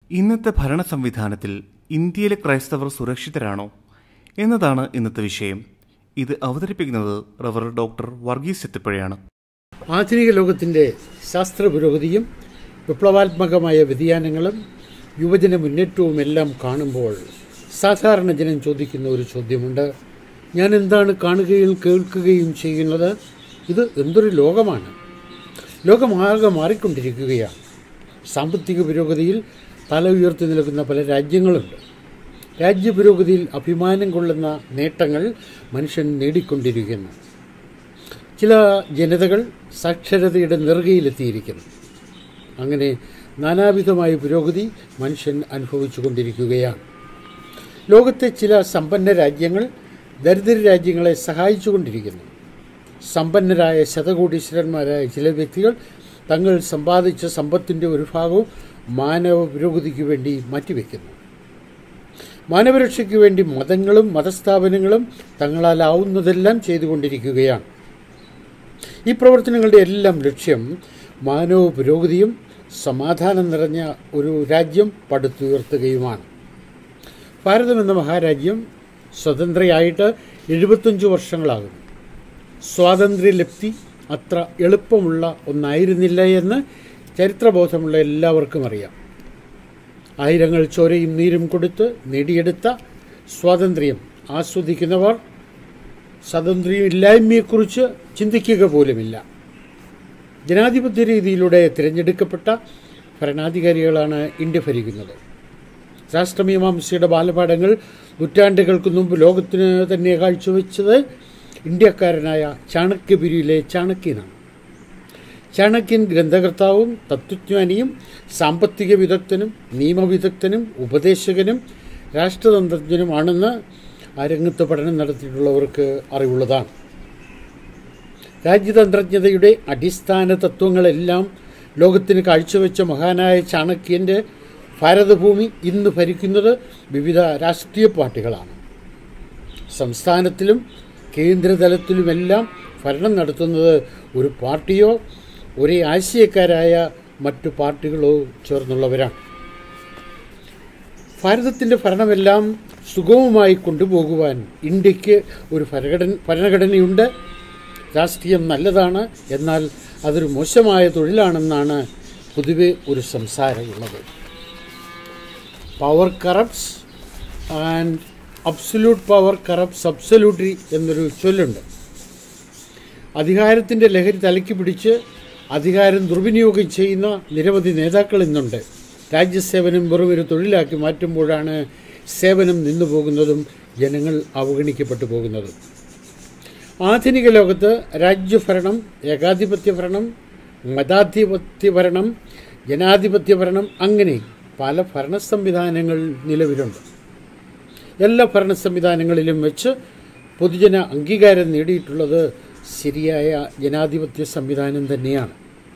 ഇന്നത്തെ ഭരണ സംവിധാനത്തിൽ ഇന്ത്യയിലെ ക്രൈസ്തവർ സുരക്ഷിതരാണോ എന്നതാണ് ഇന്നത്തെ വിഷയം ഇത് അവതരിപ്പിക്കുന്നത് റവർ ഡോക്ടർ വർഗീസ് ചെത്തിപ്പുഴയാണ് ആധുനിക ലോകത്തിൻ്റെ ശാസ്ത്ര പുരോഗതിയും വിപ്ലവാത്മകമായ വ്യതിയാനങ്ങളും യുവജന മുന്നേറ്റവും എല്ലാം കാണുമ്പോൾ സാധാരണ ജനം ചോദിക്കുന്ന ഒരു ചോദ്യമുണ്ട് ഞാൻ എന്താണ് കാണുകയും കേൾക്കുകയും ചെയ്യുന്നത് ഇത് എന്തൊരു ലോകമാണ് ലോകമാകെ മാറിക്കൊണ്ടിരിക്കുകയാണ് സാമ്പത്തിക പുരോഗതിയിൽ തല ഉയർത്തി നിൽക്കുന്ന പല രാജ്യങ്ങളുണ്ട് രാജ്യപുരോഗതിയിൽ അഭിമാനം കൊള്ളുന്ന നേട്ടങ്ങൾ മനുഷ്യൻ നേടിക്കൊണ്ടിരിക്കുന്നു ചില ജനതകൾ സാക്ഷരതയുടെ നെറുകയിലെത്തിയിരിക്കുന്നു അങ്ങനെ നാനാവിധമായ പുരോഗതി മനുഷ്യൻ അനുഭവിച്ചു കൊണ്ടിരിക്കുകയാണ് ലോകത്തെ ചില സമ്പന്ന രാജ്യങ്ങൾ ദരിദ്ര രാജ്യങ്ങളെ സഹായിച്ചുകൊണ്ടിരിക്കുന്നു സമ്പന്നരായ ശതകോടീശ്വരന്മാരായ ചില വ്യക്തികൾ തങ്ങൾ സമ്പാദിച്ച സമ്പത്തിൻ്റെ ഒരു ഭാഗവും മാനവ പുരോഗതിക്ക് വേണ്ടി മാറ്റിവെക്കുന്നു മാനവരക്ഷയ്ക്ക് വേണ്ടി മതങ്ങളും മതസ്ഥാപനങ്ങളും തങ്ങളാലാവുന്നതെല്ലാം ചെയ്തുകൊണ്ടിരിക്കുകയാണ് ഈ പ്രവർത്തനങ്ങളുടെ എല്ലാം ലക്ഷ്യം മാനവ പുരോഗതിയും സമാധാനം നിറഞ്ഞ ഒരു രാജ്യം പടുത്തുയർത്തുകയുമാണ് ഭാരതം എന്ന മഹാരാജ്യം സ്വതന്ത്രയായിട്ട് എഴുപത്തഞ്ച് വർഷങ്ങളാകുന്നു സ്വാതന്ത്ര്യലബ്ധി അത്ര എളുപ്പമുള്ള ഒന്നായിരുന്നില്ല എന്ന് ചരിത്രബോധമുള്ള എല്ലാവർക്കും അറിയാം ആയിരങ്ങൾ ചോരയും നീരും കൊടുത്ത് നേടിയെടുത്ത സ്വാതന്ത്ര്യം ആസ്വദിക്കുന്നവർ സ്വാതന്ത്ര്യമില്ലായ്മയെക്കുറിച്ച് ചിന്തിക്കുക പോലുമില്ല ജനാധിപത്യ രീതിയിലൂടെ തിരഞ്ഞെടുക്കപ്പെട്ട ഭരണാധികാരികളാണ് ഇന്ത്യ ഭരിക്കുന്നത് രാഷ്ട്രമീമാംസയുടെ ബാലപാഠങ്ങൾ നൂറ്റാണ്ടുകൾക്ക് മുമ്പ് ലോകത്തിന് തന്നെ കാഴ്ചവെച്ചത് ഇന്ത്യക്കാരനായ ചാണക്യപുരിയിലെ ചാണക്യനാണ് ചാണക്യൻ ഗ്രന്ഥകർത്താവും തത്വജ്ഞാനിയും സാമ്പത്തിക വിദഗ്ധനും നിയമവിദഗ്ധനും ഉപദേശകനും രാഷ്ട്രതന്ത്രജ്ഞനുമാണെന്ന് ആ രംഗത്ത് പഠനം നടത്തിയിട്ടുള്ളവർക്ക് അറിവുള്ളതാണ് രാജ്യതന്ത്രജ്ഞതയുടെ അടിസ്ഥാന തത്വങ്ങളെല്ലാം ലോകത്തിന് കാഴ്ചവെച്ച മഹാനായ ചാണക്യൻ്റെ ഭാരതഭൂമി ഇന്ന് ഭരിക്കുന്നത് വിവിധ രാഷ്ട്രീയ പാർട്ടികളാണ് സംസ്ഥാനത്തിലും കേന്ദ്രതലത്തിലുമെല്ലാം ഭരണം നടത്തുന്നത് ഒരു പാർട്ടിയോ ഒരേ ആശയക്കാരായ മറ്റു പാർട്ടികളോ ചേർന്നുള്ളവരാണ് ഭാരതത്തിൻ്റെ ഭരണമെല്ലാം സുഗമമായി കൊണ്ടുപോകുവാൻ ഇന്ത്യക്ക് ഒരു ഭരണഘടന ഭരണഘടനയുണ്ട് രാഷ്ട്രീയം നല്ലതാണ് എന്നാൽ അതൊരു മോശമായ തൊഴിലാണെന്നാണ് പൊതുവെ ഒരു സംസാരമുള്ളത് power corrupts and absolute power corrupts absolutely എന്നൊരു ചൊല്ലുണ്ട് അധികാരത്തിൻ്റെ ലഹരി തലയ്ക്ക് പിടിച്ച് അധികാരം ദുർവിനിയോഗം ചെയ്യുന്ന നിരവധി നേതാക്കൾ ഇന്നുണ്ട് രാജ്യസേവനം വെറും ഒരു തൊഴിലാക്കി മാറ്റുമ്പോഴാണ് സേവനം നിന്നു പോകുന്നതും ജനങ്ങൾ അവഗണിക്കപ്പെട്ടു പോകുന്നതും ആധുനിക ലോകത്ത് രാജ്യഭരണം ഏകാധിപത്യ ഭരണം മതാധിപത്യ ഭരണം ജനാധിപത്യ ഭരണം അങ്ങനെ പല ഭരണ സംവിധാനങ്ങൾ നിലവിലുണ്ട് എല്ലാ ഭരണ സംവിധാനങ്ങളിലും വെച്ച് പൊതുജന അംഗീകാരം നേടിയിട്ടുള്ളത് ശരിയായ ജനാധിപത്യ സംവിധാനം തന്നെയാണ്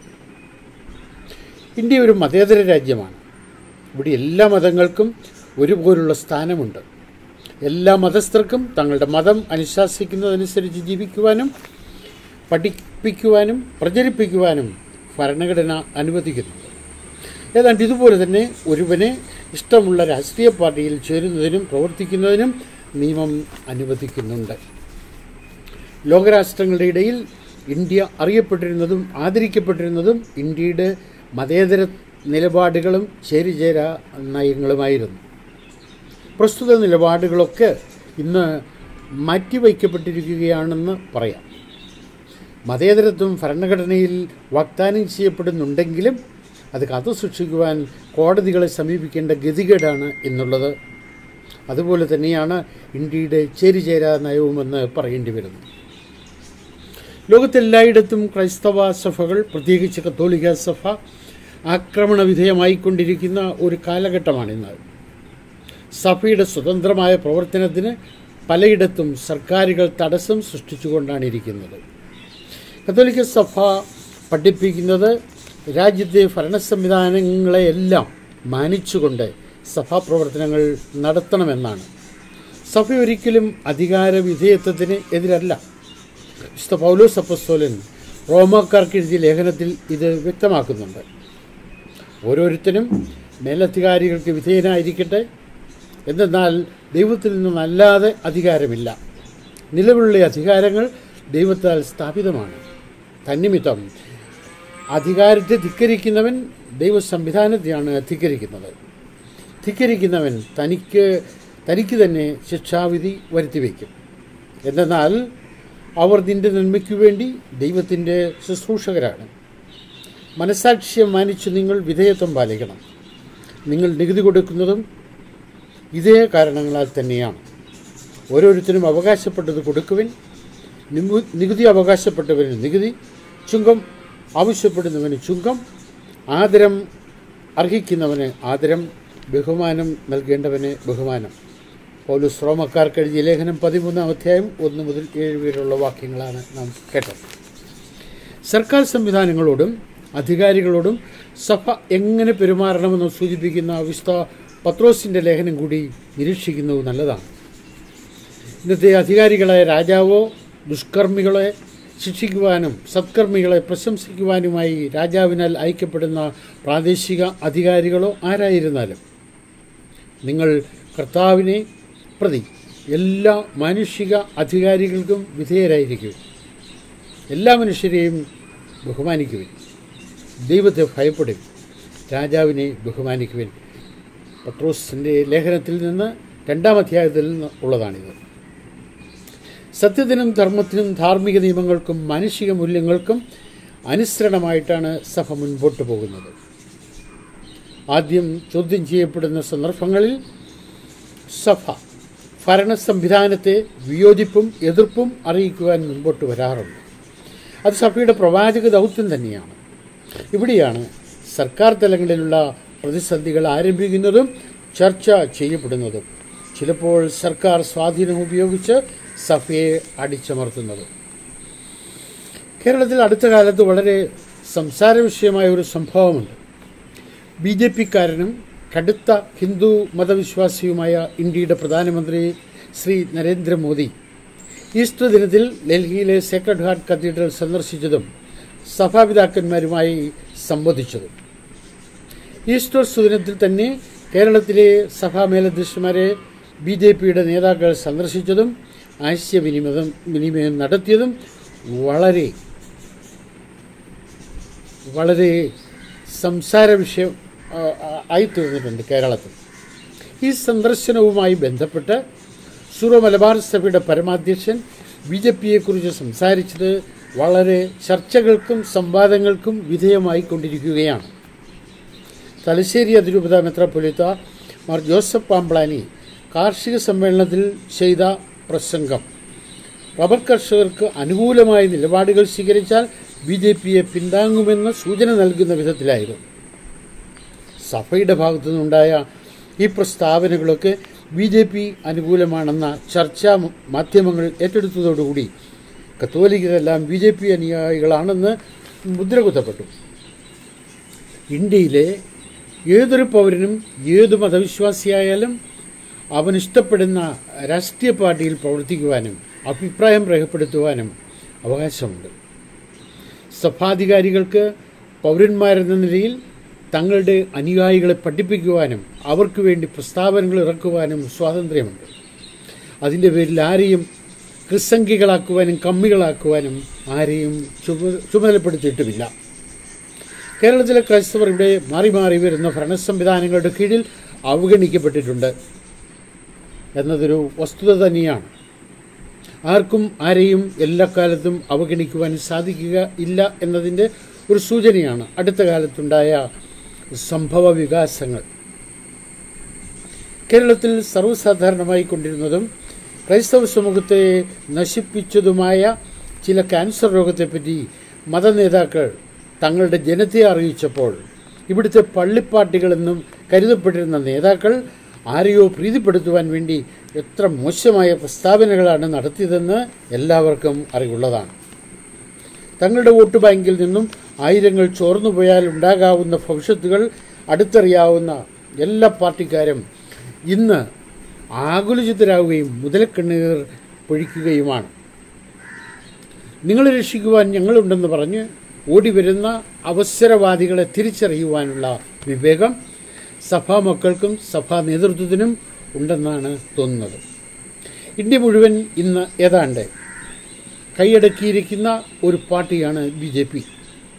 ഇന്ത്യ ഒരു മതേതര രാജ്യമാണ് ഇവിടെ എല്ലാ മതങ്ങൾക്കും ഒരുപോലുള്ള സ്ഥാനമുണ്ട് എല്ലാ മതസ്ഥർക്കും തങ്ങളുടെ മതം അനുശാസിക്കുന്നതനുസരിച്ച് ജീവിക്കുവാനും പഠിപ്പിക്കുവാനും പ്രചരിപ്പിക്കുവാനും ഭരണഘടന അനുവദിക്കുന്നു ഏതാണ്ട് ഇതുപോലെ തന്നെ ഒരുവനെ ഇഷ്ടമുള്ള രാഷ്ട്രീയ പാർട്ടിയിൽ ചേരുന്നതിനും പ്രവർത്തിക്കുന്നതിനും നിയമം അനുവദിക്കുന്നുണ്ട് ലോകരാഷ്ട്രങ്ങളുടെ ഇടയിൽ ഇന്ത്യ അറിയപ്പെട്ടിരുന്നതും ആദരിക്കപ്പെട്ടിരുന്നതും ഇന്ത്യയുടെ മതേതര നിലപാടുകളും ചേരിചേര നയങ്ങളുമായിരുന്നു പ്രസ്തുത നിലപാടുകളൊക്കെ ഇന്ന് മാറ്റിവയ്ക്കപ്പെട്ടിരിക്കുകയാണെന്ന് പറയാം മതേതരത്വം ഭരണഘടനയിൽ വാഗ്ദാനം ചെയ്യപ്പെടുന്നുണ്ടെങ്കിലും അത് കാത്തു സൂക്ഷിക്കുവാൻ കോടതികളെ സമീപിക്കേണ്ട ഗതികേടാണ് എന്നുള്ളത് അതുപോലെ തന്നെയാണ് ഇന്ത്യയുടെ ചേരിചേരാ നയവുമെന്ന് പറയേണ്ടി വരുന്നു ലോകത്തെല്ലായിടത്തും ക്രൈസ്തവ സഭകൾ പ്രത്യേകിച്ച് കത്തോലിക്ക സഭ ആക്രമണ വിധേയമായിക്കൊണ്ടിരിക്കുന്ന ഒരു കാലഘട്ടമാണിന്ന് സഭയുടെ സ്വതന്ത്രമായ പ്രവർത്തനത്തിന് പലയിടത്തും സർക്കാരുകൾ തടസ്സം സൃഷ്ടിച്ചുകൊണ്ടാണ് ഇരിക്കുന്നത് കത്തോലിക്ക സഭ പഠിപ്പിക്കുന്നത് രാജ്യത്തെ ഭരണ സംവിധാനങ്ങളെയെല്ലാം മാനിച്ചുകൊണ്ട് സഭാപ്രവർത്തനങ്ങൾ നടത്തണമെന്നാണ് സഭ ഒരിക്കലും അധികാര വിധേയത്വത്തിന് എതിരല്ല വിശുദ്ധ പൗലോസ് അപ്പസ്തോലൻ റോമാക്കാർക്ക് എഴുതിയ ലേഖനത്തിൽ ഇത് വ്യക്തമാക്കുന്നുണ്ട് ഓരോരുത്തരും മേലധികാരികൾക്ക് വിധേയനായിരിക്കട്ടെ എന്തെന്നാൽ ദൈവത്തിൽ നിന്നല്ലാതെ അധികാരമില്ല നിലവിലുള്ള അധികാരങ്ങൾ ദൈവത്താൽ സ്ഥാപിതമാണ് തന്നിമിത്തം അധികാരത്തെ ധിക്കരിക്കുന്നവൻ ദൈവ സംവിധാനത്തെയാണ് ധിക്കരിക്കുന്നത് ധിക്കരിക്കുന്നവൻ തനിക്ക് തനിക്ക് തന്നെ ശിക്ഷാവിധി വരുത്തിവെക്കും എന്തെന്നാൽ അവർ നിന്റെ നന്മയ്ക്കു വേണ്ടി ദൈവത്തിൻ്റെ ശുശ്രൂഷകരാണ് മനസാക്ഷിയെ മാനിച്ച് നിങ്ങൾ വിധേയത്വം പാലിക്കണം നിങ്ങൾ നികുതി കൊടുക്കുന്നതും ഇതേ കാരണങ്ങളാൽ തന്നെയാണ് ഓരോരുത്തരും അവകാശപ്പെട്ടത് കൊടുക്കുവിൻ നിമു- നികുതി അവകാശപ്പെട്ടവന് നികുതി ചുങ്കം ആവശ്യപ്പെടുന്നവന് ചുങ്കം ആദരം അർഹിക്കുന്നവന് ആദരം ബഹുമാനം നൽകേണ്ടവന് ബഹുമാനം പൗലുസ് റോമക്കാർക്ക് എഴുതിയ ലേഖനം പതിമൂന്നാം അധ്യായം ഒന്ന് മുതൽ ഏഴ് വരെയുള്ള വാക്യങ്ങളാണ് നാം കേട്ടത് സർക്കാർ സംവിധാനങ്ങളോടും അധികാരികളോടും സഭ എങ്ങനെ പെരുമാറണമെന്ന് സൂചിപ്പിക്കുന്ന വിശുദ്ധ പത്രോസിൻ്റെ ലേഖനം കൂടി നിരീക്ഷിക്കുന്നത് നല്ലതാണ് ഇന്നത്തെ അധികാരികളായ രാജാവോ ദുഷ്കർമ്മികളെ ശിക്ഷിക്കുവാനും സത്കർമ്മികളെ പ്രശംസിക്കുവാനുമായി രാജാവിനാൽ അയക്കപ്പെടുന്ന പ്രാദേശിക അധികാരികളോ ആരായിരുന്നാലും നിങ്ങൾ കർത്താവിനെ പ്രതി എല്ലാ മാനുഷിക അധികാരികൾക്കും വിധേയരായിരിക്കും എല്ലാ മനുഷ്യരെയും ബഹുമാനിക്കുവിൻ ദൈവത്തെ ഭയപ്പെടും രാജാവിനെ ബഹുമാനിക്കുവിൻ പത്രോസിൻ്റെ ലേഖനത്തിൽ നിന്ന് രണ്ടാം അധ്യായത്തിൽ നിന്ന് ഉള്ളതാണിത് സത്യത്തിനും ധർമ്മത്തിനും ധാർമ്മിക നിയമങ്ങൾക്കും മാനുഷിക മൂല്യങ്ങൾക്കും അനുസരണമായിട്ടാണ് സഭ മുൻപോട്ട് പോകുന്നത് ആദ്യം ചോദ്യം ചെയ്യപ്പെടുന്ന സന്ദർഭങ്ങളിൽ സഭ ഭരണ സംവിധാനത്തെ വിയോജിപ്പും എതിർപ്പും അറിയിക്കുവാൻ മുൻപോട്ട് വരാറുണ്ട് അത് സഭയുടെ പ്രവാചക ദൗത്യം തന്നെയാണ് ഇവിടെയാണ് സർക്കാർ തലങ്ങളിലുള്ള പ്രതിസന്ധികൾ ആരംഭിക്കുന്നതും ചർച്ച ചെയ്യപ്പെടുന്നതും ചിലപ്പോൾ സർക്കാർ സ്വാധീനം ഉപയോഗിച്ച് സഭയെ അടിച്ചമർത്തുന്നതും കേരളത്തിൽ അടുത്ത കാലത്ത് വളരെ സംസാര വിഷയമായ ഒരു സംഭവമുണ്ട് ബി ജെ പിക്കാരനും കടുത്ത ഹിന്ദു മതവിശ്വാസിയുമായ ഇന്ത്യയുടെ പ്രധാനമന്ത്രി ശ്രീ നരേന്ദ്രമോദി ഈസ്റ്റർ ദിനത്തിൽ ഡൽഹിയിലെ സേക്രഡ് ഹാർട്ട് കത്തീഡ്രൽ സന്ദർശിച്ചതും സഭാപിതാക്കന്മാരുമായി സംവദിച്ചതും ഈസ്റ്റർ സുദിനത്തിൽ തന്നെ കേരളത്തിലെ സഭാ മേലധ്യക്ഷന്മാരെ ബി ജെ പിയുടെ നേതാക്കൾ സന്ദർശിച്ചതും ആശയവിനിമയം വിനിമയം നടത്തിയതും വളരെ വളരെ സംസാര വിഷയം ആ, ആ, ആയിത്തീർന്നിട്ടുണ്ട് കേരളത്തിൽ ഈ സന്ദർശനവുമായി ബന്ധപ്പെട്ട് സൂറോ മലബാർ സഭയുടെ പരമാധ്യക്ഷൻ ബി ജെ പിയെക്കുറിച്ച് സംസാരിച്ചത് വളരെ ചർച്ചകൾക്കും സംവാദങ്ങൾക്കും വിധേയമായി കൊണ്ടിരിക്കുകയാണ് തലശ്ശേരി അതിരൂപത മെത്രാപ്പൊലിത്ത മാർ ജോസഫ് പാമ്പ്ലാനി കാർഷിക സമ്മേളനത്തിൽ ചെയ്ത പ്രസംഗം റബ്ബർ കർഷകർക്ക് അനുകൂലമായ നിലപാടുകൾ സ്വീകരിച്ചാൽ ബി ജെ പിയെ പിന്താങ്ങുമെന്ന് സൂചന നൽകുന്ന വിധത്തിലായിരുന്നു സഭയുടെ ഭാഗത്തു നിന്നുണ്ടായ ഈ പ്രസ്താവനകളൊക്കെ ബി ജെ പി അനുകൂലമാണെന്ന ചർച്ചാ മാധ്യമങ്ങൾ ഏറ്റെടുത്തതോടുകൂടി കത്തോലിക്കരെല്ലാം ബി ജെ പി അനുയായികളാണെന്ന് മുദ്രകുത്തപ്പെട്ടു ഇന്ത്യയിലെ ഏതൊരു പൗരനും ഏത് മതവിശ്വാസിയായാലും അവൻ ഇഷ്ടപ്പെടുന്ന രാഷ്ട്രീയ പാർട്ടിയിൽ പ്രവർത്തിക്കുവാനും അഭിപ്രായം രേഖപ്പെടുത്തുവാനും അവകാശമുണ്ട് സഭാധികാരികൾക്ക് പൗരന്മാരെന്ന നിലയിൽ തങ്ങളുടെ അനുയായികളെ പഠിപ്പിക്കുവാനും അവർക്ക് വേണ്ടി പ്രസ്താവനകൾ ഇറക്കുവാനും സ്വാതന്ത്ര്യമുണ്ട് അതിൻ്റെ പേരിൽ ആരെയും ക്രിസംഖികളാക്കുവാനും കമ്മികളാക്കുവാനും ആരെയും ചുമ ചുമതലപ്പെടുത്തിയിട്ടുമില്ല കേരളത്തിലെ ക്രൈസ്തവർ ഇവിടെ മാറി മാറി വരുന്ന ഭരണ സംവിധാനങ്ങളുടെ കീഴിൽ അവഗണിക്കപ്പെട്ടിട്ടുണ്ട് എന്നതൊരു വസ്തുത തന്നെയാണ് ആർക്കും ആരെയും എല്ലാ കാലത്തും അവഗണിക്കുവാൻ സാധിക്കുക ഇല്ല എന്നതിൻ്റെ ഒരു സൂചനയാണ് അടുത്ത കാലത്തുണ്ടായ സംഭവ വികാസങ്ങൾ കേരളത്തിൽ സർവ്വസാധാരണമായി കൊണ്ടിരുന്നതും ക്രൈസ്തവ സമൂഹത്തെ നശിപ്പിച്ചതുമായ ചില ക്യാൻസർ രോഗത്തെപ്പറ്റി മതനേതാക്കൾ തങ്ങളുടെ ജനത്തെ അറിയിച്ചപ്പോൾ ഇവിടുത്തെ പള്ളിപ്പാട്ടികളെന്നും കരുതപ്പെട്ടിരുന്ന നേതാക്കൾ ആരെയോ പ്രീതിപ്പെടുത്തുവാൻ വേണ്ടി എത്ര മോശമായ പ്രസ്താവനകളാണ് നടത്തിയതെന്ന് എല്ലാവർക്കും അറിവുള്ളതാണ് തങ്ങളുടെ വോട്ട് ബാങ്കിൽ നിന്നും ആയിരങ്ങൾ ചോർന്നുപോയാൽ ഉണ്ടാകാവുന്ന ഭവിഷ്യത്തുകൾ അടുത്തറിയാവുന്ന എല്ലാ പാർട്ടിക്കാരും ഇന്ന് ആകുലചിത്തരാകുകയും മുതലക്കണ്ണീർ പൊഴിക്കുകയുമാണ് നിങ്ങളെ രക്ഷിക്കുവാൻ ഞങ്ങളുണ്ടെന്ന് പറഞ്ഞ് ഓടി വരുന്ന അവസരവാദികളെ തിരിച്ചറിയുവാനുള്ള വിവേകം സഭാ മക്കൾക്കും സഭാ നേതൃത്വത്തിനും ഉണ്ടെന്നാണ് തോന്നുന്നത് ഇന്ത്യ മുഴുവൻ ഇന്ന് ഏതാണ്ട് കൈയടക്കിയിരിക്കുന്ന ഒരു പാർട്ടിയാണ് B J P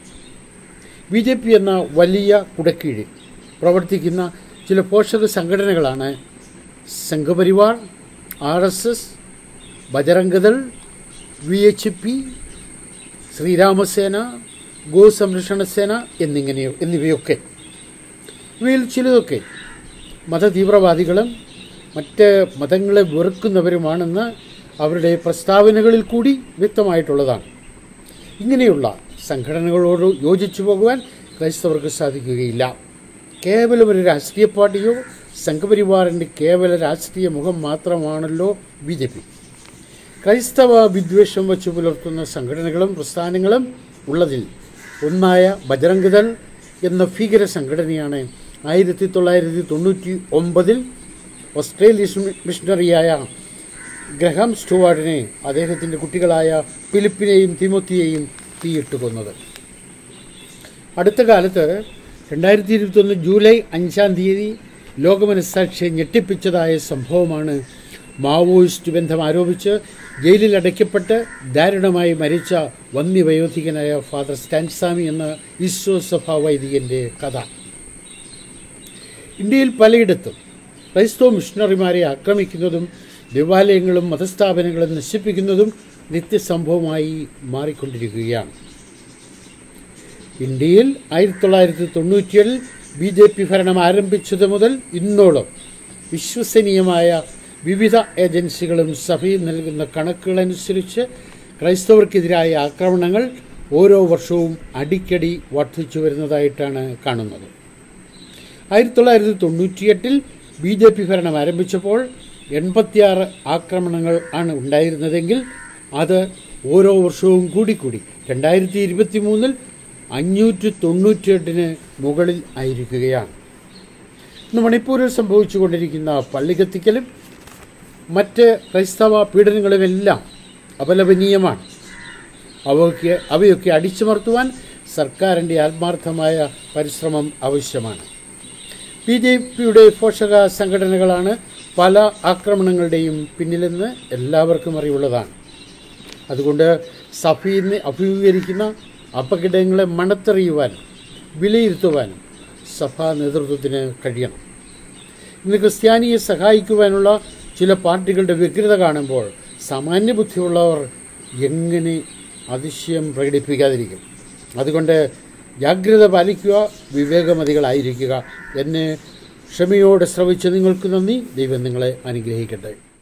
B J P എന്ന വലിയ കുടക്കീഴിൽ പ്രവർത്തിക്കുന്ന ചില പോഷക സംഘടനകളാണ് Sangh Parivar R S S Bajrang Dal V H P Sri Rama Sena ഗോസംരക്ഷണ സേന എന്നിങ്ങനെ എന്നിവയൊക്കെ ഇവയിൽ ചിലതൊക്കെ മതതീവ്രവാദികളും മറ്റ് മതങ്ങളെ വെറുക്കുന്നവരുമാണെന്ന് അവരുടെ പ്രസ്താവനകളിൽ കൂടി വ്യക്തമായിട്ടുള്ളതാണ് ഇങ്ങനെയുള്ള സംഘടനകളോട് യോജിച്ചു പോകുവാൻ ക്രൈസ്തവർക്ക് സാധിക്കുകയില്ല കേവലം ഒരു രാഷ്ട്രീയ പാർട്ടിയോ സംഘപരിവാറിൻ്റെ കേവല രാഷ്ട്രീയ മുഖം മാത്രമാണല്ലോ ബി ജെ പി ക്രൈസ്തവ വിദ്വേഷം വച്ചു പുലർത്തുന്ന സംഘടനകളും പ്രസ്ഥാനങ്ങളും ഉള്ളതിൽ ഒന്നായ ബജറംഗദൾ എന്ന ഭീകര സംഘടനയാണ് ആയിരത്തി തൊള്ളായിരത്തി തൊണ്ണൂറ്റി ഒമ്പതിൽ ഓസ്ട്രേലിയൻ മിഷണറിയായ ഗ്രഹാം സ്റ്റുവാർഡിനെ അദ്ദേഹത്തിൻ്റെ കുട്ടികളായ ഫിലിപ്പിനെയും തിമോത്തിയെയും തീയിട്ട് കൊന്നത് അടുത്ത കാലത്ത് രണ്ടായിരത്തി ഇരുപത്തൊന്ന് ജൂലൈ അഞ്ചാം തീയതി ലോകമനസാക്ഷിയെ ഞെട്ടിപ്പിച്ചതായ സംഭവമാണ് മാവോയിസ്റ്റ് ബന്ധം ആരോപിച്ച് ജയിലിൽ അടയ്ക്കപ്പെട്ട് ദാരുണമായി മരിച്ച വന്യവയോധികനായ ഫാദർ സ്റ്റാൻസാമി എന്ന ഈശോ സഭാ വൈദികന്റെ കഥ ഇന്ത്യയിൽ പലയിടത്തും ക്രൈസ്തവ മിഷണറിമാരെ ആക്രമിക്കുന്നതും ദേവാലയങ്ങളും മതസ്ഥാപനങ്ങളും നശിപ്പിക്കുന്നതും നിത്യസംഭവമായി മാറിക്കൊണ്ടിരിക്കുകയാണ് ഇന്ത്യയിൽ ആയിരത്തി തൊള്ളായിരത്തി തൊണ്ണൂറ്റിയേഴിൽ ബി ജെ പി ഭരണം ആരംഭിച്ചത് മുതൽ ഇന്നോളം വിശ്വസനീയമായ വിവിധ ഏജൻസികളും സഭയും നൽകുന്ന കണക്കുകളനുസരിച്ച് ക്രൈസ്തവർക്കെതിരായ ആക്രമണങ്ങൾ ഓരോ വർഷവും അടിക്കടി വർദ്ധിച്ചു വരുന്നതായിട്ടാണ് കാണുന്നത് ആയിരത്തി തൊള്ളായിരത്തി തൊണ്ണൂറ്റിയെട്ടിൽ ബി ജെ പി ഭരണം ആരംഭിച്ചപ്പോൾ എൺപത്തിയാറ് ആക്രമണങ്ങൾ ആണ് ഉണ്ടായിരുന്നതെങ്കിൽ അത് ഓരോ വർഷവും കൂടിക്കൂടി രണ്ടായിരത്തി ഇരുപത്തി മൂന്നിൽ അഞ്ഞൂറ്റി തൊണ്ണൂറ്റിയെട്ടിന് മുകളിൽ ആയിരിക്കുകയാണ് ഇന്ന് മണിപ്പൂരിൽ സംഭവിച്ചുകൊണ്ടിരിക്കുന്ന പള്ളി കത്തിക്കലും മറ്റ് ക്രൈസ്തവ പീഡനങ്ങളുമെല്ലാം അപലപനീയമാണ് അവയ്ക്ക് അവയൊക്കെ അടിച്ചമർത്തുവാൻ സർക്കാരിൻ്റെ ആത്മാർത്ഥമായ പരിശ്രമം ആവശ്യമാണ് ബി ജെ പിയുടെ പോഷക സംഘടനകളാണ് പല ആക്രമണങ്ങളുടെയും പിന്നിലെന്ന് എല്ലാവർക്കും അറിവുള്ളതാണ് അതുകൊണ്ട് സഭയിൽ നിന്ന് അഭിമുഖീകരിക്കുന്ന അപകടങ്ങളെ മണത്തെറിയുവാനും വിലയിരുത്തുവാനും സഭാ നേതൃത്വത്തിന് കഴിയണം ഇന്ന് ക്രിസ്ത്യാനിയെ സഹായിക്കുവാനുള്ള ചില പാർട്ടികളുടെ വ്യഗ്രത കാണുമ്പോൾ സാമാന്യ ബുദ്ധിയുള്ളവർ എങ്ങനെ അതിശയം പ്രകടിപ്പിക്കാതിരിക്കും അതുകൊണ്ട് ജാഗ്രത പാലിക്കുക വിവേകമതികളായിരിക്കുക എന്നെ ക്ഷമയോടെ ശ്രവിച്ച നിങ്ങൾക്ക് നന്ദി ദൈവം നിങ്ങളെ അനുഗ്രഹിക്കട്ടെ